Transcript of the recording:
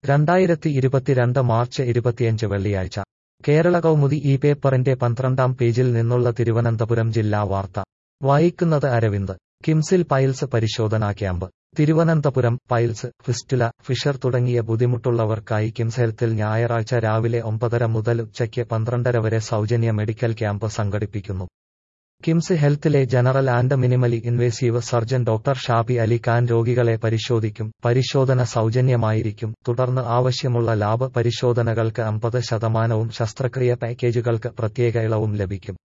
രണ്ടായിരത്തി ഇരുപത്തിരണ്ട് മാർച്ച് ഇരുപത്തിയഞ്ച് വെള്ളിയാഴ്ച കേരള കൗമുദി ഈ പേപ്പറിന്റെ പന്ത്രണ്ടാം പേജിൽ നിന്നുള്ള തിരുവനന്തപുരം ജില്ലാ വാർത്ത വായിക്കുന്നത് അരവിന്ദ് കിംസിൽ പൈൽസ് പരിശോധനാ camp Thiruvananthapuram piles fistula fissure തുടങ്ങിയ ബുദ്ധിമുട്ടുള്ളവർക്കായി കിംസ് ഹെൽത്തിൽ ഞായറാഴ്ച രാവിലെ ഒമ്പതര മുതൽ ഉച്ചയ്ക്ക് പന്ത്രണ്ടര വരെ സൗജന്യ മെഡിക്കൽ ക്യാമ്പ് സംഘടിപ്പിക്കുന്നു കിംസ് ഹെൽത്തിലെ general and minimally invasive surgeon doctor Shabi Ali Khan രോഗികളെ പരിശോധിക്കും പരിശോധന സൗജന്യമായിരിക്കും തുടർന്ന് ആവശ്യമുള്ള ലാബ് പരിശോധനകൾക്ക് അമ്പത് ശതമാനവും ശസ്ത്രക്രിയ പാക്കേജുകൾക്ക് പ്രത്യേക ഇളവും ലഭിക്കും